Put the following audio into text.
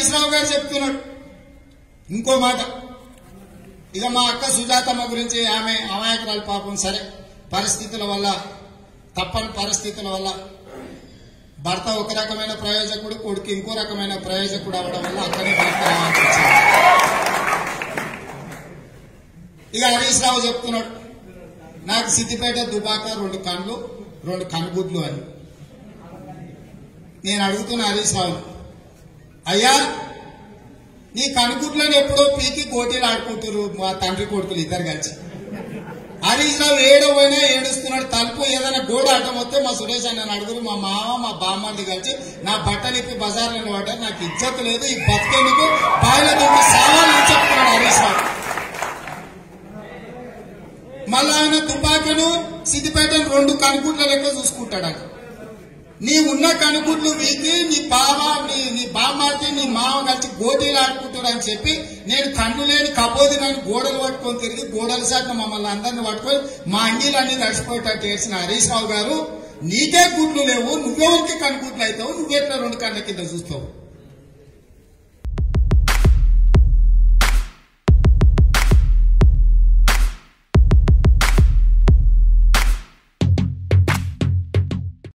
హరీష్ రావు గారు చెప్తున్నాడు ఇంకో మాట ఇక మా అక్క సుజాతమ్మ గురించి ఆమె అమాయకురాలు పాపం సరే పరిస్థితుల వల్ల తప్పని పరిస్థితుల వల్ల భర్త ఒక రకమైన ప్రయోజకుడు కొడుకు ఇంకో రకమైన ప్రయోజకుడు అవడం వల్ల అక్కడే భర్త రావాల్సి వచ్చింది ఇక హరీష్ రావు చెప్తున్నాడు నాకు సిద్దిపేట దుబాక రెండు కళ్ళు రెండు కనుగుడ్లు అని నేను అడుగుతున్న హరీష్ రావు అయ్యా నీ కనుగుడ్లను ఎప్పుడో పీకి కోటీలు ఆడుకుంటారు మా తండ్రి కొడుకులు ఇద్దరు కలిసి హరీష్ రావు ఏడో పోయినా ఏడుస్తున్నాడు తలుపు ఏదైనా గోడ అడ్డం వస్తే మా సురేష్ అన్న అడుగురు మా మామ మా బామ్మల్ని కలిసి నా బట్టలు ఇప్పి బజార్లో పడ్డారు నాకు ఇజ్జత్ లేదు ఈ బతికేందుకు బాయిల దుమ్ము సావాలని చెప్తున్నాడు హరీష్ రావు మళ్ళా ఆయన తుపాకును సిద్దిపేటను రెండు కనుగుడ్ల లెక్క చూసుకుంటాడు ఆయన నీ ఉన్న కనుగుడ్లు వీకి నీ బావ నీ నీ బామ్మాకి నీ మామ కలిసి గోటీలు ఆడుకుంటారు అని చెప్పి నేను కన్ను లేని కబోది నన్ను గోడలు పట్టుకొని తిరిగి గోడల శాఖ మమ్మల్ని అందరిని పట్టుకొని మా అంగీలన్నీ తడిచిపోయేటట్టు చేసిన హరీష్ రావు గారు నీకే గుడ్లు లేవు నువ్వెవరికి కనుగుడ్లు అవుతావు నువ్వెట్లా రెండు కళ్ళ కింద చూస్తావు